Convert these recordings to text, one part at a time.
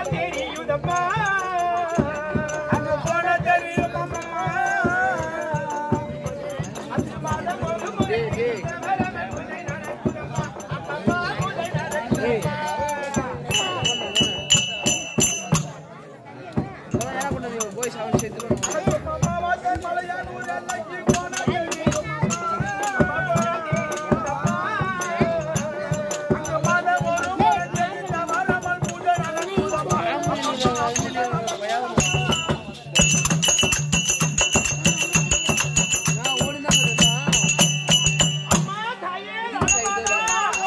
போனால் தெரியுதம்மா அங்க போன தெரியும் அம்மா. அஞ்சு மாதம் ஒரு முறை வரவன் புதை நடக்குதம்மா. அம்மம்மா புதை நடக்குதம்மா. அம்மாவாசை மலையானூர் எல்லைக்கு போன தெரியும் அங்க மாதம் ஒரு முறை தெரிந்த வரமல் பூஜை நடக்குதம்மா. அம்மா தாயே ராமமாதா.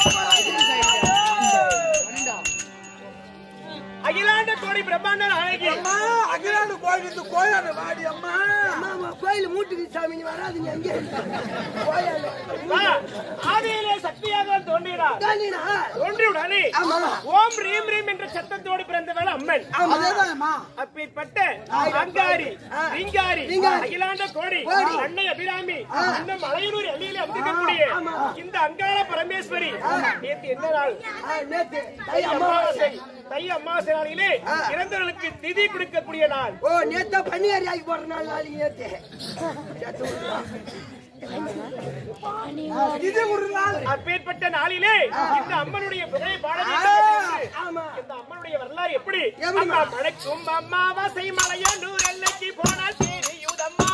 அகிலாண்ட கோடி பிரம்மாண்ட அழகி அம்மா அகிலாண்டு கோயில் கோயிலாண்டு வாடி அம்மா ஆமா கோயில் மூட்டுக்கு சாமி நீ வராதுங்க அங்கே கோயில் வா, ஆதியிலே சக்தியாக தோன்றினார் தாண்டினா தோன்றியுடனே ஆமா. ஓம் ரீம் ரீம் என்ற சத்தத்தோடு பிறந்தவள் அம்மன் அதேதான்மா அப்பேற்பட்ட அங்காரி ரிங்காரி ரிங்காரி. அகிலாண்ட கோடி கோடி. அன்னை அபிராமி இன்னும் மலையனூர் எல்லையிலே அமர்ந்திருக்கக்கூடிய இந்த அங்காள பரமேஸ்வரி நேத்து என்ன நாள் ஆ, நேத்து தை தை அமாவாசை அமாவாசை தை அமாவாசை நாளிலே இறந்தவர்களுக்கு திதி கொடுக்கக்கூடிய நாள் ஓ நேத்தா பன்னியாரி ஆகி போடுற நாள் நாளைக்கு நேத்து இது ஒரு நாள் அப்பேற்பட்ட நாளிலே இந்த அம்மனுடைய புகழை பாட வேண்டும் என்று ஆமா இந்த அம்மனுடைய வரலாறு எப்படி எப்படிம்மா? அம்மா மலைக்கும் அம்மாவாசை மலையனூர் எல்லைக்கு போனால் தெரியுதம்மா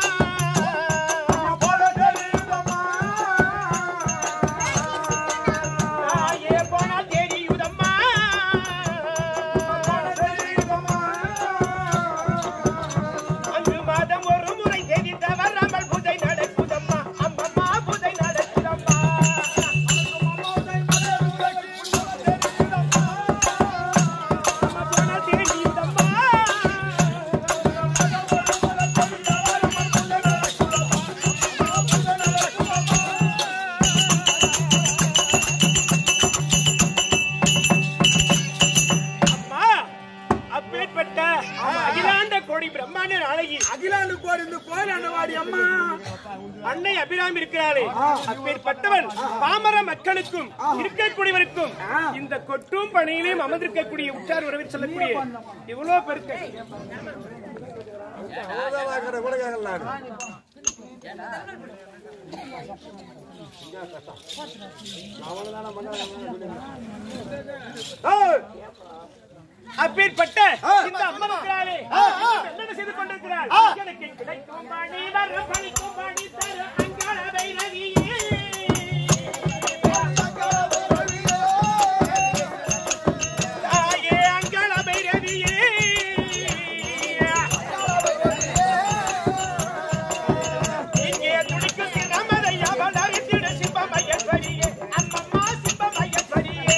போன தெரியுதம்மா தாயே போனால் தெரியுதம்மா போன தெரியுதம்மா அஞ்சு மாதம் ஒரு முறை தெரிந்த வராமல் புதை நடக்குதம்மா அம்மம்மா புதை நடக்குதம்மா அம்மா போனால் தெரியுதம்மா அம்மா அப்பேற்பட்ட அகிலாண்ட கோடி பிரம்மாண்ட அழகி அகிலாண்டு கோயில் இந்த கோயிலாண்டு வாடி அம்மா அன்னை அபிராமி இருக்கிறாரே அப்பேற்பட்டவன் பாமர மக்களுக்கும் இருக்கக்கூடியவருக்கும் இந்த கொட்டும் பணியிலும் அமர்ந்திருக்கக்கூடிய உற்றார் உறவில் சொல்லக்கூடிய இவ்வளவு பெருக்க அப்பேற்பட்ட இந்த அம்மா இருக்கிறாளே என்ன செய்து கொண்டிருக்கிறாள் எனக்கு கிடைக்கும் பணி வரும் பணிக்கும் பணி தரும் அங்காள பைரவியே தாயே அங்காள பைரவியே இங்கே துடிக்கும் நமதை அவளறிந்திட சிவமயஸ்வரியே அம்மம்மா சிவமயஸ்வரியே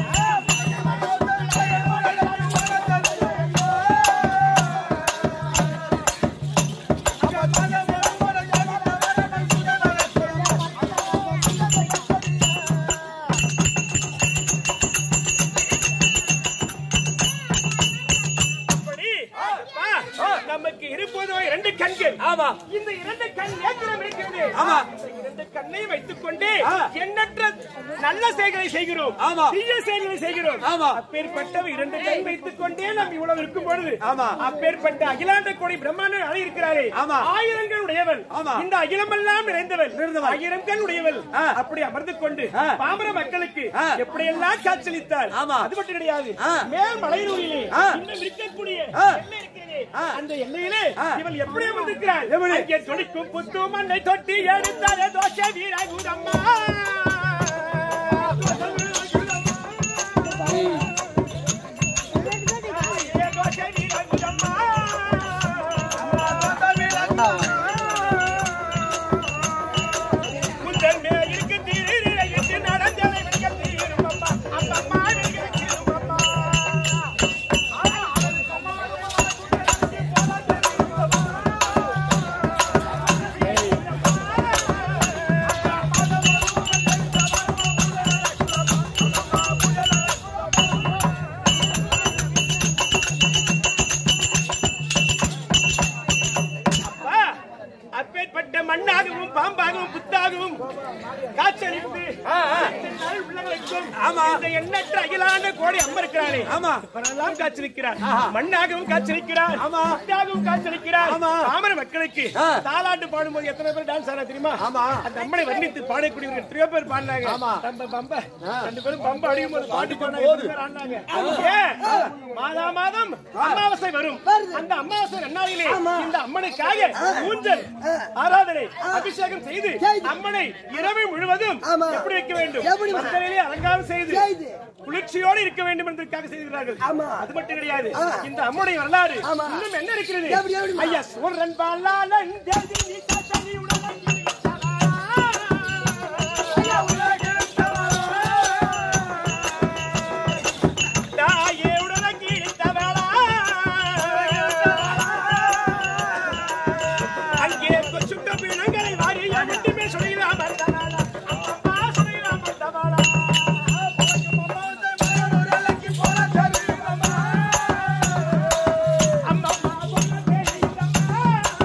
அப்படி அப்பா, நமக்கு இருப்பதோ இரண்டு கண்கள் ஆமா இந்த இரண்டு கண் நேத்திரம் இருக்கிறது ஆமா இந்த இரண்டு கண்ணை வைத்துக் கொண்டு எண்ணற்ற நல்ல செயல்களை செய்கிறோம் ஆமா தீய செயல்களை செய்கிறோம் ஆமா அப்பேற்பட்ட இரண்டு கண் வைத்துக் கொண்டே நாம் இவ்வளவு இருக்கும் பொழுது ஆமா அப்பேற்பட்ட அகிலாண்ட கோடி பிரம்மாண்ட அழி இருக்கிறாரே ஆமா ஆயிரங்கள் உடையவன் ஆமா இந்த அகிலமெல்லாம் நிறைந்தவன் ஆயிரம் கண் உடையவள் அப்படி அமர்ந்து கொண்டு பாமர மக்களுக்கு எப்படியெல்லாம் காட்சியளித்தார் ஆமா அது மட்டும் கிடையாது மேல் மலையூரிலே இன்னும் இருக்கக்கூடிய எல்லை இருக்கிறதே, அந்த எல்லையிலே இவள் எப்படி அமர்ந்திருக்கிறாள் அங்கே துடிக்கும் புத்து மண்ணை தொட்டி எடுத்தார தோஷ வீரகுதம்மா தோஷ வீரகுதம்மா முந்தன் மேல் இருக்கு தீரிரை இட்டு நடந்ததை வைக்க தீரும் அம்மா அம்மம்மா நீங்க தீரும் அம்மா அப்பா, அப்பேற்பட்ட மண்ணாகவும் பாம்பாகவும் புத்தாகவும் காட்சியளித்து எத்தனை நாள் உள்ளவர்களுக்கும் இந்த எண்ணற்ற அகிலாண்ட கோடி அம்மா இருக்கிறாளே ஆமா. அவரெல்லாம் காட்சிருக்கிறார் மண்ணாகவும் காட்சிருக்கிறார் ஆமா. முட்டாகவும் காட்சிருக்கிறார் ஆமா. தாமர மக்களுக்கு ஆ. தாலாட்டு பாடும்போது எத்தனை பேர் டான்ஸ் ஆனா தெரியுமா ஆமா. அந்த அம்மனை வர்ணித்து பாடக்கூடியவர்கள் எத்தனையோ பேர் பாடினாங்க ஆமா. நம்ம பம்ப ரெண்டு பேரும் பம்ப அடிக்கும் போது பாட்டு பாடினாங்க போது. எத்தனை பேர் ஆடினாங்க ஏன்? மாதா மாதம் அமாவாசை வரும் அந்த அமாவாசை நன்னாளிலே இந்த அம்மனுக்காக ஊஞ்சல் ஆராதனை அபிஷேகம் செய்து செய்து. அம்மனை இரவு முழுவதும் ஆமா. எப்படி வைக்க வேண்டும் எப்படி? மக்களிலே அலங்காரம் செய்து செய்து. குளிர்ச்சியோடு இருக்க வேண்டும் என்பதற்காக செய்கிறார்கள் ஆமா. அது மட்டும் கிடையாது ஆ. இந்த அம்முடைய வரலாறு ஆமா. இன்னும் என்ன இருக்கிறது எப்படி, எப்படி? ஐயா சூரன் பாலாளன் தேவி நீ காத்தனி உடலங்கி தாயே உடலங்கி இழுத்தவளா. அங்கே சுட்ட பிணங்களை வாரிய மட்டுமே சொல்கிறான் வந்தவளா. அம்மம்மா சொல்கிறான் வந்தவளா. அம்மம்மா சொல்ல தெரியுதம்மா.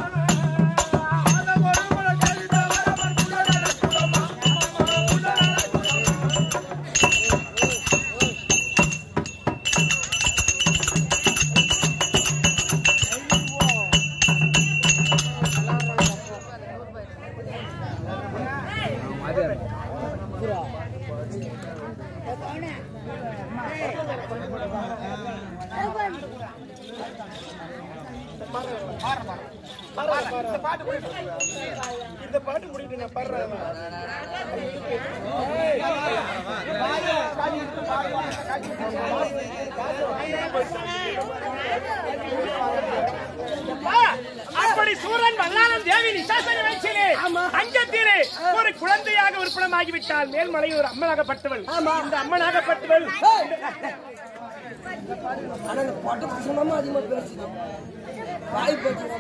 இந்த பாட்டு முடிட்டு நான் பாடுறேன் அப்பா, அப்படி சூரன் வல்லாளன் தேவி நிசாசன வயசிலே அங்கத்திலே ஒரு குழந்தையாக விற்பனமாகிவிட்டால் மேல்மலையூர் அம்மனாகப்பட்டவள் இந்த அம்மனாகப்பட்டவள் ஆனா இந்த பொட்டை சொல்லாம அதிகமா பேசுது வாய் போச்சு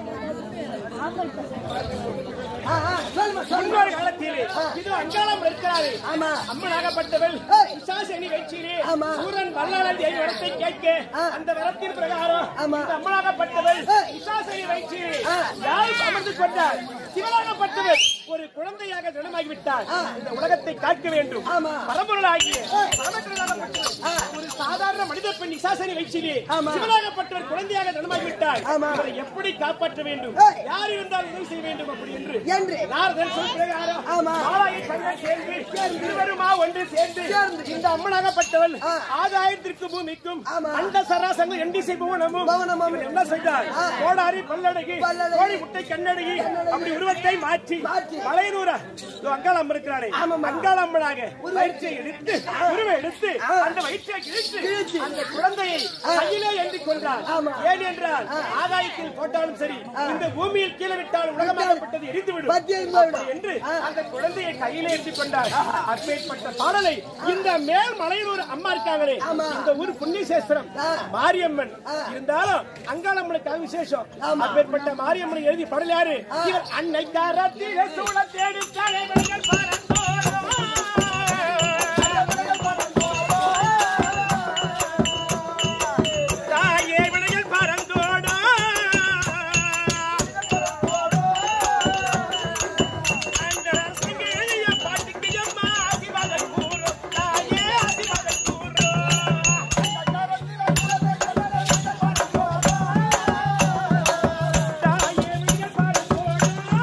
ஆ, ஆ, சொல்லுமா சொல்லுமா முன்னொரு காலத்திலே இது அங்காளம் இருக்கிறாரே ஆமா. அம்மனாகப்பட்டவள் ஏய். விசாசனி வயிற்றிலே ஆமா. சூரன் வல்லாளன் தேவி வரத்தை கேட்க ஆ. அந்த வரத்தின் பிரகாரம் ஆமா. இந்த அம்மனாகப்பட்டவள் ஏய். விசாசனி வயிற்றிலே ஆ. யார் அமர்ந்து கொண்டார் சிவனாகப்பட்டவள் ஒரு குழந்தையாக ஜனமாகிவிட்டார் இந்த உலகத்தை காக்க வேண்டும் ஆமா. பரம்பொருளாகிய பரமேஸ்வரனாகப்பட்டவள் ஒரு சாதாரண மனித பெண் விசாசனி வயிற்றிலே ஆமா. சிவனாகப்பட்டவர் குழந்தையாக ஜனமாகிவிட்டார் ஆமா. இவரை எப்படி காப்பாற்ற வேண்டும் ஏய். யார் இருந்தால் உதவி செய்ய வேண்டும் அப்படி என்று என்று நாரதன் சொல் பிரகாரம் ஆமா. மாலாயை தங்கள் சேர்ந்து இருவருமா ஒன்று சேர்ந்து சேர்ந்து. இந்த அம்மனாகப்பட்டவள் ஆ. ஆகாயத்திற்கு பூமிக்கும் ஆமா. அண்ட சராசங்க எண்டிசை புவனமும் புவனமும். இவர் என்ன செய்தார் ஆ. கோடாரி பல்லடகி பல்லடகி. கோழி முட்டை கண்ணடகி அப்படி உருவத்தை மாற்றி மாற்றி. மலையனூரா அங்காள அம்மன் இருக்கிறாரே ஆமாம்மா. அங்காள அம்மனாக வயிற்றை எடுத்து உருவை எடுத்து அந்த வயிற்றை கிழித்து. கிழித்து அந்த குழந்தையை கையிலே ஏந்தி கொண்டார் ஆமா. ஏன் என்றால் ஆகாயத்தில் போட்டாலும் சரி இந்த பூமியில் கீழே விட்டால் உலகமாகப்பட்டது எரிந்துவிடும் பத்தி எரிந்துவிடும். அப்படி என்று ஆ. அந்த குழந்தையை கையிலே ஏந்தி கொண்டார் அப்பேற்பட்ட பாடலை இந்த மேல் மலையூர் அம்மா இருக்காங்களே ஆமா. இந்த ஊர் புண்ணியசேஸ்திரம் ஆ. மாரியம்மன் ஆ. இருந்தாலும் அங்காளம்மனுக்காக விசேஷம் ஆமா. அப்பேற்பட்ட மாரியம்மனை எழுதி பாடல் யாரு இவர் அன்னை காரத்திலே சூழ தேடி தலைவர்கள் தாயே விளையல் பரந்தோடா அந்த சிங்கைய பாட்டுக்கு அம்மா ஆசிர்வாதம் கூறும் தாயே ஆசிர்வாதம் கூறும் தாயே விளையல் பரந்தோடா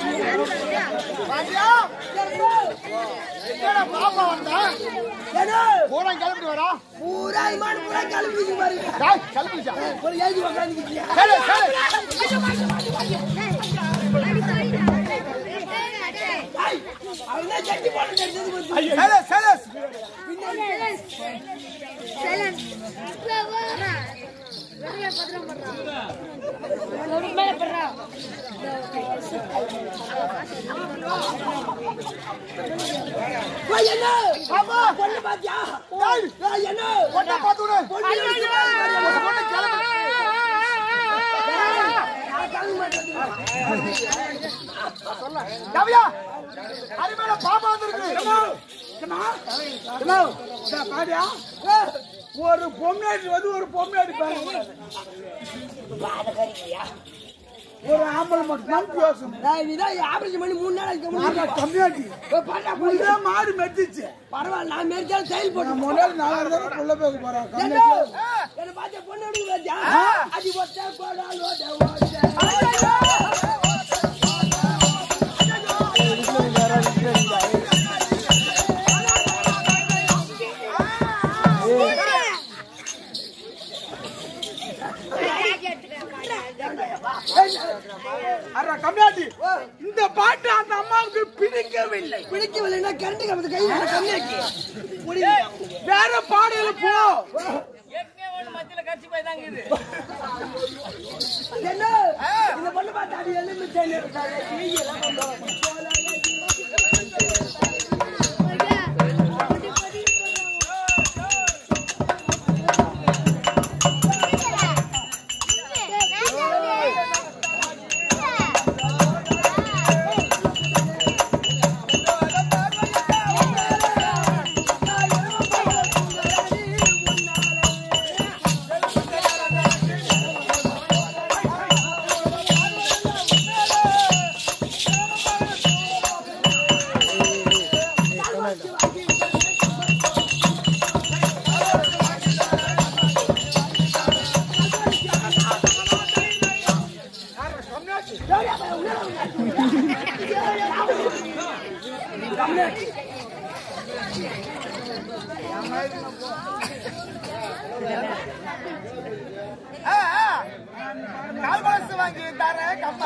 ஏனோ பூரா கிளம்பி வரா பூரா இமான் பூரா கிளம்பிக்கு பாருங்க டேய் கிளம்பிச்சா ஒரு எழுதி உட்காந்துக்கிட்டியா சரி சரி அவங்க சட்டி போட்டு கிடைச்சது கொஞ்சம் சரி சரி போய் என்ன ஆமா பொண்ணு பாத்தியா ஏய், என்ன பொண்ணை பார்த்து விடு. பொண்ணு எடுத்து பாரு, பாரு. பொண்ணு கிளம்பு. நான் கிளம்ப மாட்டேன். கவியா அருமையான பாப்பா வந்திருக்கு பாடியா ஒரு பொம்மையாடி வந்து ஒரு பொம்மையாடி பாருங்க ஒரு ஆம்பளை மட்டும் தான் பேசணும் நான் இதான் ஆபரேஷன் பண்ணி மூணு நாள் ஆச்சு முடியும். கம்மியாட்டி போய் பாட்டா போய் மாடு மெட்டிச்சு பரவாயில்ல நான் மேற்கால தையல் போட்டு முன்னாடி நாலாயிரம் தடவை புள்ள பேச போறேன் என்ன? என்னை பார்த்த பொண்ணு எடுக்க பாத்தியா? அடி ஒட்ட கோடால் ஓட்ட ஓட்ட. அரை கம்மியாட்டி இந்த பாட்டு அந்த அம்மாவுக்கு பிடிக்கவில்லை பிடிக்கவில்லைன்னா கரண்ட் கம்பத்து கை மேல கம்மியாச்சு. வேற பாடையில போ என்ன? இந்த பொண்ணு பார்த்து அடி எலும்பு தேனி எடுத்தாலே, கிழி எல்லாம் கொண்டு வா. கால் பழசு வாங்கி தர கம்மா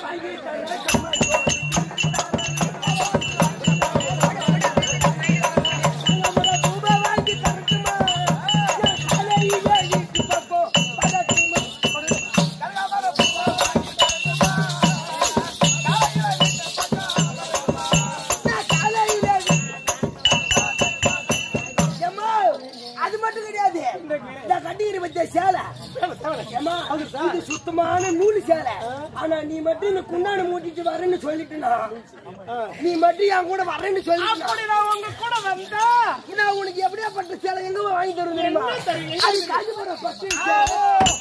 ஏம்மா, அது மட்டும் கிடையாது இந்த கட்டிக்கிற பத்திய சேலை ஏம்மா, இது சுத்தமான நூலு சேலை ஆனா நீ மட்டும் இந்த குண்டான மூட்டிட்டு வரேன்னு சொல்லிட்டுனா நீ மட்டும் என் கூட வரேன்னு சொல்லிட்டு நான் உங்க கூட வந்தா நான் உனக்கு எப்படியாப்பட்ட சேலை எங்க போய் வாங்கி தருவேன் தெரியுமா? என்ன தருவீங்க? அது காஞ்சிபுரம் பட்டு சேலை.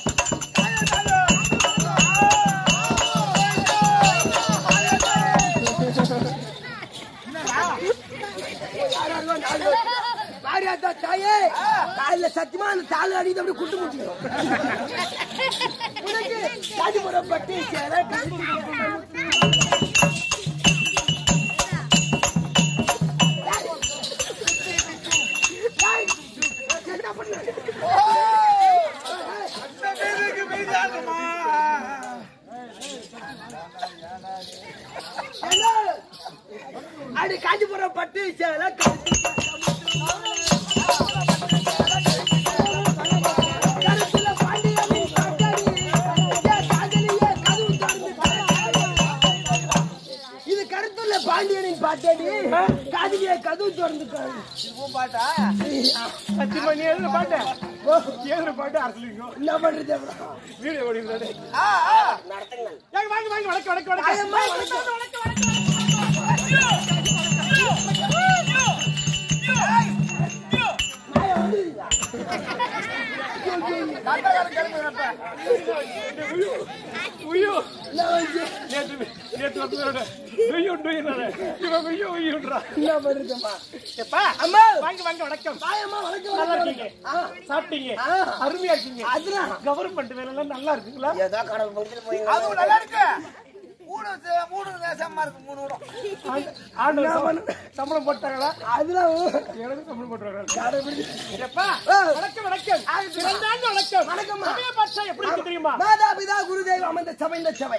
யாராருவா நாலு பேர். பாரியாத்தா தாயே காலைல சத்தியமா அந்த தாள் அடித்து அப்படியே குட்டு முடியும் உனக்கு காஞ்சிபுரம் பட்டு சேலை ஏய், என்ன பண்ண என்ன? அடி காஞ்சிபுரம் பட்டு சேலை கருத்துல பாண்டியனின் காத்தாடி, ஏன் காதலியே கதவு திறந்து இது கருத்துல பாண்டியனின் பாட்டாடி காதலியே கதவு திறந்து சத்தியமா நீ எழுதுற பாட்டு எழுதுற பாட்டு அரசலிங்கம் என்ன பண்றது அப்புறம்? வீடியோ ஓடிடுறாரு நடத்துங்கள் ஏங்க வாங்க வாங்க வணக்கம் வணக்கம் வணக்கம் ஆயம்மா, வணக்கம். மாயா வந்துருக்கீங்களா? ஐயோ என்ன வந்து? நேற்று நேற்று வந்து ஐயோ டொய்யறாரு இவன் ஐயோ ஐயோன்றா என்ன பண்றதும்மா? எப்பா அம்மா. வாங்க வாங்க வணக்கம் மாயம்மா, வணக்கம், நல்லா வணக்கம். இருக்கீங்க ஆ, சாப்பிட்டீங்க ஆ. அருமையா இருக்கீங்க அதுதான். கவர்மெண்ட் வேலை எல்லாம் நல்லா இருக்குங்களா ஏதோ கடவுள் பக்கத்துல போய் அதுவும் நல்லா இருக்கு மூணு சே- மூணு தேசமா இருக்கு மூணு விடும் ஆண்டவர் சம்பளம் சம்பளம் போட்டாங்களா அதெல்லாம் எனக்கு சம்பளம் போட்டுருக்காங்க கடைபிடி. எப்பா வணக்கம் வணக்கம் பிறந்தாண்டு வணக்கம் வணக்கம் சமய பாட்சா எப்படி இருக்கு தெரியுமா மாதா பிதா குருதேவ் அமர்ந்த சபை இந்த சபை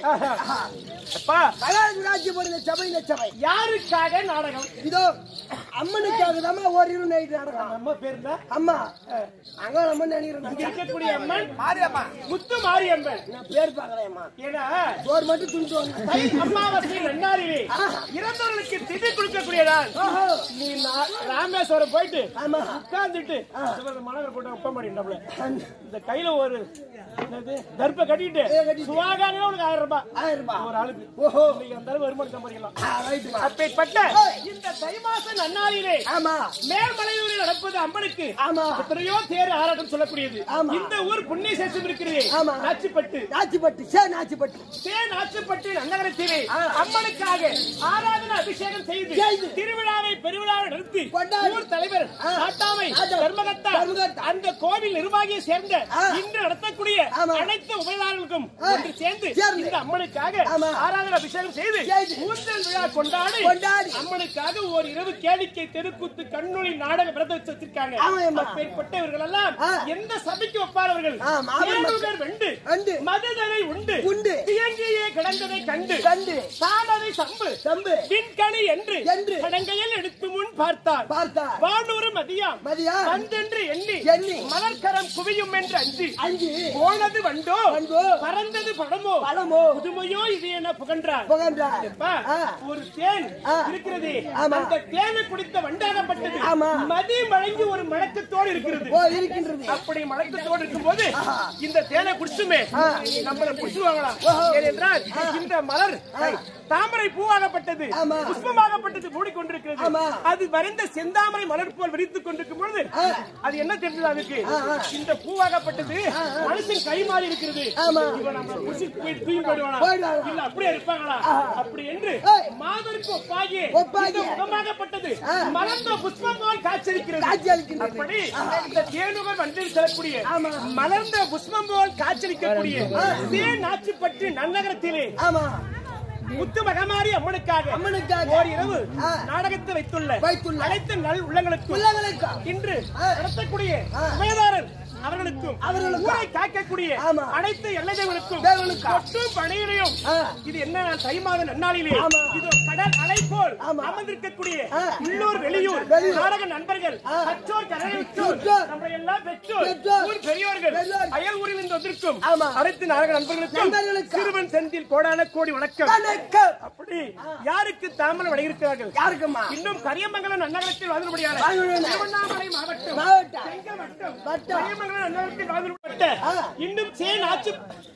எப்பா மகாராஜ் போடுற சபை இந்த சபை யாருக்காக நாடகம் இதோ அம்மனுக்காக தான் ஓரிரு நைட் நடக்கும் நம்ம பேர் தான் அம்மா அங்க நம்ம இங்க நினைக்கிறேன் இருக்கக்கூடிய அம்மன் மாரியம்மா முத்து மாரியம்மன் நான் பேர் பாக்குறேன்மா ஏன்னா சோறு மட்டும் துண்டு வந்தேன் தை அமாவாசை நன்னாரிலே இறந்தவர்களுக்கு திதி கொடுக்கக்கூடியதான் நீ நா- ராமேஸ்வரம் போயிட்டு ஆமா உட்கார்ந்துட்டு மனகர் போட்டு ஒப்ப மாட்டேன் இந்த கையில ஒரு என்னது, தர்ப்ப கட்டிட்டு சுவாகாங்க உனக்கு ஆயிரம் ரூபாய் ஆயிரம் ரூபாய் ஒரு ஆளுக்கு ஓஹோ இன்னைக்கு அந்த அளவு வருமானம் சம்பாதிக்கலாம் ஆ, ரைட்டுமா அப்பேற்பட்ட இந்த தை மாச நன்னாளிலே ஆமா மேல்மலையூரில் நடப்பது அம்மனுக்கு ஆமா எத்தனையோ தேர் ஆராட்டம் சொல்லக்கூடியது ஆமா. இந்த ஊர் புண்ணிய சேஷம் இருக்கிறது ஆமா. நாச்சிப்பட்டு நாச்சிப்பட்டு சே நாச்சிப்பட்டு தேன் ஆற்றுப்பட்டு நன்னகரத்திலே ஆ. அம்மனுக்காக ஆராதனை அபிஷேகம் செய்து செய்து. திருவிழாவை பெருவிழாவை நடத்தி கொண்டாடி. ஊர் தலைவர் ஆ. நாட்டாமை நாட்டாமை. தர்மகத்தா தர்மகர்த்தா. அந்த கோவில் நிர்வாகியை சேர்ந்த ஆ. இன்று நடத்தக்கூடிய ஆமா. அனைத்து உபயதாரர்களுக்கும் ஆ. ஒன்று சேர்ந்து சேர்ந்து. இந்த அம்மனுக்காக ஆமா. ஆராதனை அபிஷேகம் செய்து செய்து. ஊஞ்சல் விழா கொண்டாடி கொண்டாடி. அம்மனுக்காக ஒரு இரவு கேளிக்கை தெருக்கூத்து கண்ணொளி நாடக விரதம் வச்சிருக்காங்க ஆமா, ஆமா. அப்பேற்பட்டவர்கள் எல்லாம் ஆ. எந்த சபைக்கு ஒப்பானவர்கள் ஆ, மாபெரும் தேனுகர் வெண்டு வெண்டு. மதுதனை உண்டு உண்டு. தியங்கியே கிடந்ததை கண்டு கண்டு சாலதை சம்பு தம்பு விண்கணி என்று என்று. கடங்கையில் எடுத்து முன் பார்த்தார் பார்த்தா வானூறு மதியாம் மதியா வந்தென்று எண்ணி எண்ணி. மலர்கரம் குவியும் என்று அஞ்சி அஞ்சு போனது வண்டோ வண்டோ. பறந்தது படமோ பழமோ புதுமையோ இது என புகன்றார் புகன்றார் எப்பா, ஆ. ஒரு தேன் ஆ. இருக்கிறது ஆமா. அந்த தேனை குடித்த வண்டாகப்பட்டது ஆமா. மதி மழங்கி ஒரு மழக்கத்தோடு இருக்கிறது ஓ இருக்கின்றது அப்படி மழக்கத்தோடு இருக்கும்போது இந்த தேனை குடிச்சுமே நம்மள குடிச்சுவாங்களாம் ஏனென்றால் இந்த மலர் தாமரை பூவாகப்பட்டது ஆமா. புஷ்பமாகப்பட்டது மூடிக்கொண்டிருக்கிறது ஆமா. அது வரைந்த செந்தாமரை மலர் போல் விரித்துக் கொண்டிருக்கும் பொழுது ஆ. அது என்ன தெரிஞ்சது அதுக்கு ஆ, ஆ. இந்த பூவாகப்பட்டது மனுஷன் கை மாறி இருக்கிறது ஆமா. இவன் நம்ம புடிச்சு போய் தூக்கி போயிடுவானா போயிடுவானா? இல்ல அப்படியே இருப்பாங்களா அப்படி என்று ஏய். மாதருக்கு ஒப்பாகிய ஒப்பாகிய. இந்த முகமாகப்பட்டது ஆ. மலர்ந்த புஷ்பம் போல் காட்சியளிக்கிறது காட்சி அளிக்கின்றது. அப்படி இந்த தேனுகள் வந்து செல்லக்கூடிய ஆமா. மலர்ந்த புஷ்பம் போல் காட்சியளிக்கக்கூடிய தேன் ஆட்சிப்பட்டு நன்னகரத்திலே ஆமா முத்து மகமாரி அம்மனுக்காக அம்மனுக்காக. ஓர் இரவு ஆ. நாடகத்தை வைத்துள்ள வைத்துள்ள. அனைத்து நல் உள்ளங்களுக்கு உள்ளங்களுக்கா இன்று ஆ. நடத்தக்கூடிய ஆ. உபயதாரர் அவர்களுக்கும் அவர்களுக்கும். ஊரை காக்கக்கூடிய ஆமா. அனைத்து எல்லைதேவனுக்கும் தேவனுக்கா. கொட்டும் பணியிலையும் ஆ. இது என்ன நான் தை மாத நன்னாளிலே ஆமா. இது கடல் அலை போல் ஆமா. அமர்ந்திருக்கக்கூடிய ஆ. உள்ளூர் வெளியூர் வெளியூர். நாடக நண்பர்கள் ஆ. கற்றோர் கரையுற்றோர் கற்றோர். நம்ம எல்லாம் பெற்றோர் பெற்றோர். ஊர் பெரியோர்கள் பெரியோர். அயல் ஊரில் இருந்து வந்திருக்கும் ஆமா. அனைத்து நாடக நண்பர்களுக்கும் நண்பர்களுக்கும். சிறுவன் செந்தில் கோடான கோடி வணக்கம் வணக்கம் அப்படி யாருக்கு தாமரை வழங்கியிருக்கிறார்கள் யாருக்குமா இன்னும் கரியமங்கலம் நன்னகரத்தில் வாழ்ந்தபடியான வாழ்ந்தபடியான திருவண்ணாமலை மாவட்டம் மாவட்டம். செங்கல் வட்டம் வட்டம். கரியமங்கலம் நன்னகரத்தில் வாழ்ந்தபட்ட ஆ. இன்னும் சேன் ஆட்சி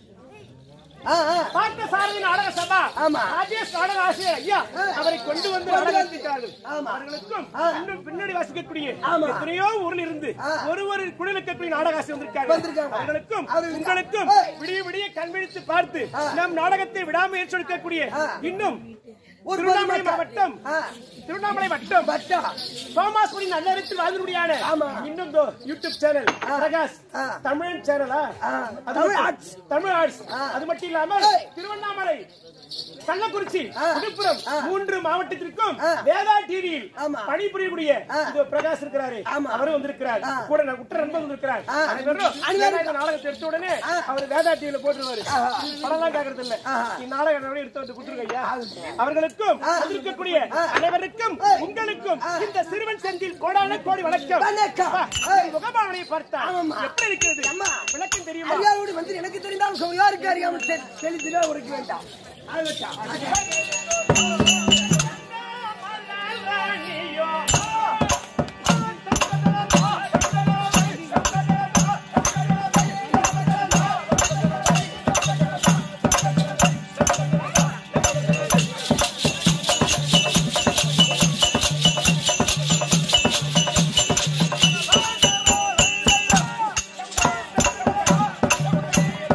ஆ ஆ பார்த்த சாரதி நாடக சபா ஆமா. ராஜேஷ் நாடக ஆசிரியர் ஐயா ஆ. அவரை கொண்டு வந்து கொண்டு நாடகத்திட்டார்கள் ஆமா. அவர்களுக்கும் ஆ. இன்னும் பின்னாடி வாசிக்கக்கூடிய ஆமா. எத்தனையோ ஊரில் இருந்து ஆ. ஒரு ஒரு குடிலுக்கக்கூடிய நாடக ஆசிரியர் வந்திருக்காங்க வந்திருக்காங்க. அவர்களுக்கும் அவர்கள் உங்களுக்கும் ஏய். விடிய விடிய கண் விழித்து பார்த்து ஆ. நம் நாடகத்தை விடாமல் ஏற்றெடுக்கக்கூடிய ஆ. இன்னும் ஒரு திருவண்ணாமலை பொதுமக்கள். மாவட்டம் ஆ. திருவண்ணாமலை வட்டம் பட்டா சோமாஸ்புரி நல்லறத்தில் வாழ்ந்துடியான ஆமா. இன்னும் தோ யூடியூப் சேனல் ஆ. பிரகாஷ் ஆ. தமிழன் சேனலா ஆ. அது தமிழ் மட்டும்- ஆர்ட்ஸ். தமிழ் ஆர்ட்ஸ் ஆ. அது மட்டும் இல்லாமல் ஏய். திருவண்ணாமலை கள்ளக்குறிச்சி ஆ. விழுப்புரம் ஆ. மூன்று மாவட்டத்திற்கும் ஆ. வேதா டிவியில் ஆமா. பணிபுரியக்கூடிய ஆ. இது பிரகாஷ் இருக்கிறாரு ஆமா. அவரும் வந்திருக்கிறார் ஆ. கூட நான் உற்ற நண்பர் வந்திருக்கிறார் ஆ. அனைவரும் அனைவரும் இந்த நாடகத்தை எடுத்த உடனே ஆ. அவர் வேதா டிவியில போட்டுருவாரு ஆஹா. படம்லாம் கேக்குறது இல்ல ஆஹா. இந்நாடகம் எடுத்து வந்து கொடுத்துருங்க ஐயா அவர்களுக்கும் ஆ. வந்திருக்கக்கூடிய ஆ. அனைவருக்கும் ஏய். உங்களுக்கும் ஆ. இந்த சிறுவன் செந்தில் கோடான கோடி வணக்கம் வணக்கம். அப்பா, ஏய். உன் முகபாவனையை பார்த்தா ஆமாம்மா. எப்படி இருக்கிறது அம்மா. விளக்கம் தெரியுமா ஐயாவோடு வந்து எனக்கு தெரிந்தால் சொல் யாருக்கு அறியாமல் தெ- தெளிந்துதான் உரைக்க வேண்டாம்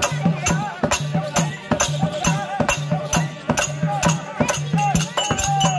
ஆ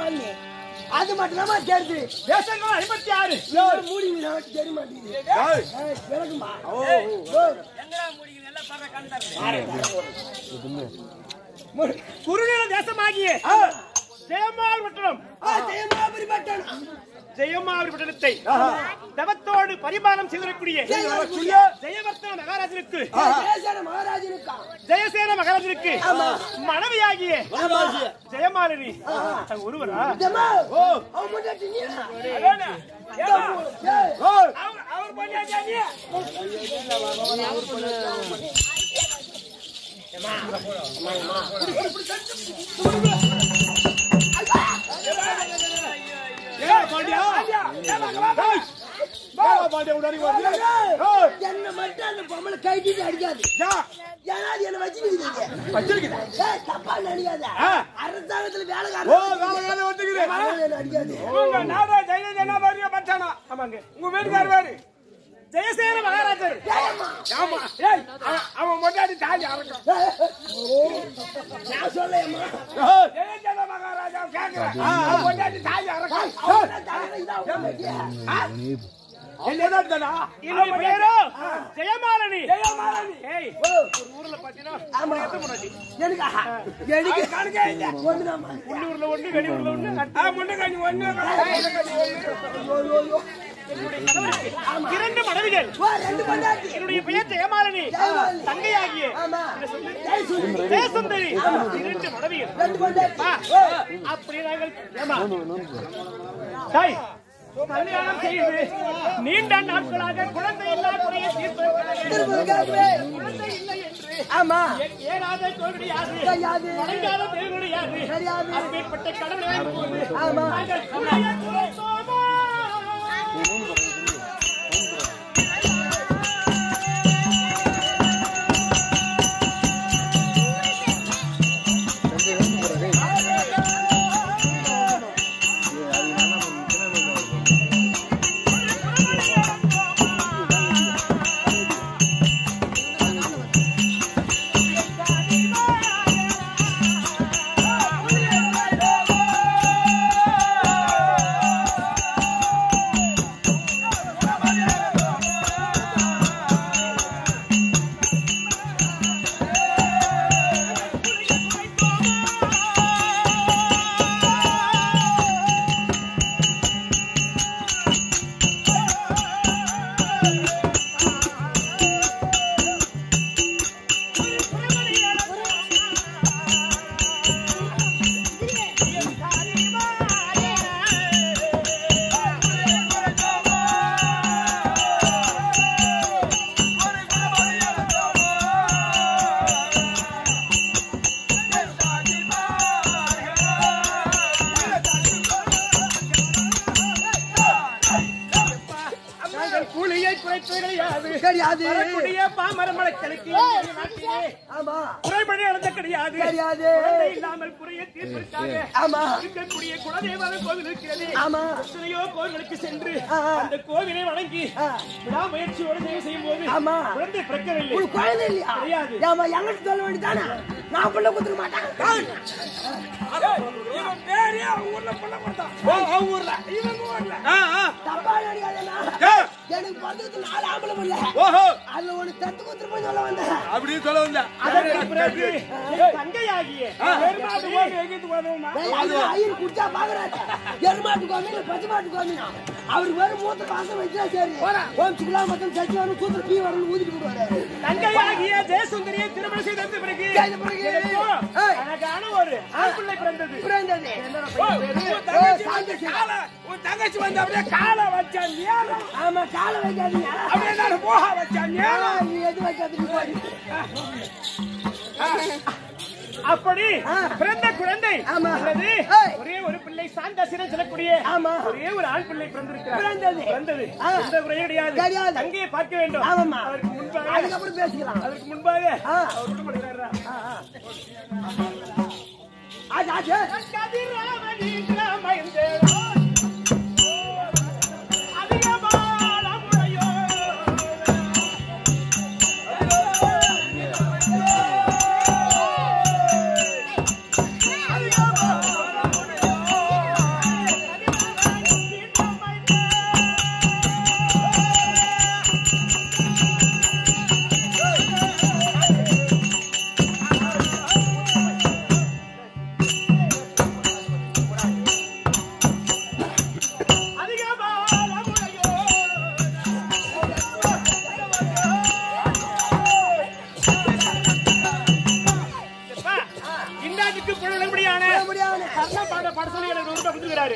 ஜெயமாலினி அது மட்டும்தாம்மா தெரியுது தேசங்கள் ஐம்பத்தி ஆறு இன்னொரு மூடி வீடு தெரிய மாட்டேங்குது ஏய், ஏய், விளக்குமா ஓ, குறுநில தேசமாகிய ஜெயமாவிபட்டணம் ஜெயமாபுரி பட்டணம் ஜெயமாவிபட்டணத்தை தவத்தோடு பரிமாணம் செய்திருக்கூடிய செய்திருக்கூடிய ஜெயவர்த்தன மகாராஜனுக்கு ஜெயசேன மகாராஜனுக்கா ஜெயசேன மகாராஜனுக்கு மனைவியாகிய மகாராஜியா. ஜெயமாலினி தங்க ஒருவரா ஜமா ஓ, அவன் முன்னாடி நீ ஏய், ஏய், அவர் பண்ணியாச்சாங்க ஏடா பாண்டியா? ஏய், ஏடா பாண்டியா உடனே வந்து? ஏய், என்ன மட்டும் அந்த பொம்பளை கைட்டிட்டு அடிக்காது யா, ஏன்னா அது என்ன வச்சுக்கிது வச்சிருக்குதா? ஏய் தப்பா நினைக்காத ஆ. அரசாங்கத்துல ஓ, வேலைக்காரன் வேலை வேலை வந்துக்குது. என்ன அடிக்காது உங்க நாடா ஜெயலலிதா என்ன பாருங்க பச்சானா ஆமாங்க உங்க வீட்டுக்காரர் பாரு ஜெயசேன மகாராஜர் ஏம்மா? ஆமா ஏய் அவன் அவன் மொட்டாடி தாலி அறக்கும் நான் சொல்லேம்மா ஏய், ஜெயசேன மகாராஜா கேக்குறேன் அவன் மொட்டாடி தாலி அறக்கும் அவன் தலையில இதா உட்கார்ந்திருக்கியா? என்னடா இருந்தானா? இன்னும் பேரு ஜெயமாலினி ஜெயமாலினி ஏய் ஒரு ஊர்ல பாத்தீங்கன்னா ஆமா. எத்தனை முன்னாடி எனக்கா? எனக்கு கணக்கே இல்லை. ஒண்ணுதாம்மா. உள்ளூர்ல ஒண்ணு வெளியூர்ல ஒண்ணு ஆ முன்ன கஞ்சி ஒண்ணு இரண்டு மனைவிகள் ஓ, ரெண்டு பொண்டாட்டி. என்னுடைய பெயர் ஜெயமாலினி ஜெயமாலினி. தங்கையாகிய ஆமா. ஜெய் சுந்தரி. ஜெயசுந்தரி இரண்டு மனைவிகள் ரெண்டு பொண்டாட்டி. ஆ, அப்படி நாங்கள் ஏம்மா? தாய், கல்யாணம் செய்து நீண்ட நாட்களாக குழந்தை இல்லா குறையை தீர்ப்பதற்காக திருமுருகாவே. குழந்தை இல்லை என்று ஆமா. ஏ- ஏறாத தோல்வி யாது கிடையாது. வணங்காத தேவனுடைய யாது கிடையாது. அப்பேற்பட்ட கடவுளை வாங்கிக் கொண்டு ஆமா. நாங்கள் குறையை குறைத்தோமா? நாங்கள் கூலியை குறைத்தது கிடையாது கிடையாது. வரக்கூடிய பாமர மலைக்களுக்கு நாட்டிலே ஆமா. குறைபடி நடந்த கிடையாது கிடையாது. குழந்தை இல்லாமல் குறையை தீர்ப்பதற்காக ஆமா. இருக்கக்கூடிய குலதெய்வ கோவில் இருக்கிறது ஆமா. எத்தனையோ கோவிலுக்கு சென்று ஆ, ஆ. அந்த கோவிலை வணங்கி ஆ. விடாமுயற்சியோடு சேவை செய்யும் போது ஆமா. குழந்தை பிறக்கவில்லை உனக்கு குழந்தை இல்லையா? கிடையாது. ஏம்மா, என்கிட்ட சொல்ல வேண்டியதானே? நான் புள்ள குடுத்துக்க மாட்டேன். இவன் பேரே அவங்க ஊர்ல புள்ள கொடுத்தான் ஓ, அவங்க ஊர்ல. இவங்க ஊர்ல ஆ, ஆ. தப்பா நினைக்காதேண்ணா. ஏய், எனக்கு பிறந்ததுக்கு நாலு ஆம்பளை புள்ள. ஓஹோ, அதுல ஒண்ணு தத்து குத்துட்டு போய் சொல்ல வந்தேன். அப்படின்னு சொல்ல வந்தேன். அதற்கு பிறகு தங்கையாகிய பெருமாள் கோவில் எங்கிட்டு வருவோமா டேய், அது ஐயர் குடிச்சா பாக்குறாரு. எருமாட்டு கோமியம், இல்ல பச்சை மாட்டு கோமியம். அவருக்கு வெறும் மூத்த பாசம் வச்சா சரி. ஓம் சுக்லா மக்கள் சச்சி வரும், சூத்திர பீ வரும், ஊதிட்டு போடுவாரு. தங்கையாகிய ஜெயசுந்தரியை திருமணம் செய்த பிறகு செய்த பிறகு, எனக்கோ ஏய். அழகான ஒரு ஆண் பிள்ளை பிறந்தது பிறந்தது. ஓ, ஓ, உன் தங்கச்சி சாந்தி வந்து காலை உன் தங்கச்சி வந்து அப்படியே காலை வச்சா நேரம் ஆமா, காலை வைக்காதீங்க. அப்படியே நான் போக வச்சா ஆ, நேரம் நீ எது வைக்காதீங்க, போடு. அப்படி ஆ. பிறந்த குழந்தை ஆமா. அல்லது ஏய். ஒரே ஒரு பிள்ளை சாந்தாசிரம் சொல்லக்கூடிய ஆமா. ஒரே ஒரு ஆண் பிள்ளை பிறந்திருக்கிறார் பிறந்தது. பிறந்தது ஆ. எந்த குறையும் கிடையாது கிடையாது. தங்கையை பார்க்க வேண்டும் ஆமாம்மா. அதற்கு முன்பாக அதுக்கப்புறம் பேசிக்கலாம் அதற்கு முன்பாக ஆ. அவர் விடுபடுகிறாரா? ஆச்சு, ஆச்சு. கதிராமகிராமயந்தேரோ. அதிகமான முறையோ. அதிகமான முறையோ.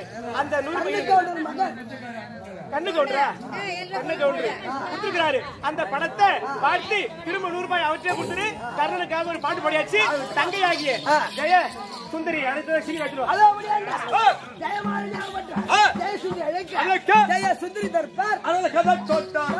அந்த நூறு ரூபாய் கண்ணுக்கு ஒரு மகன் கண்ணு கவுண்டரா கண்ணு கவுண்டரு கொடுத்துருக்காரு அந்த பணத்தை பார்த்து திரும்ப நூறு ரூபாய் அவற்றே கொடுத்துட்டு கர்ணனுக்காக ஒரு பாட்டு பாடியாச்சு தங்கை ஆகிய ஜெய சுந்தரி அடுத்த சீனி வச்சிருவா அதோ முடியாண்டா. ஜெயமாலை ஞாபகப்படுத்துறா. ஜெய சுந்தரி அழைக்க. அழைக்க. ஜெய சுந்தரி தர்பார். அதனால கதை சொட்டார்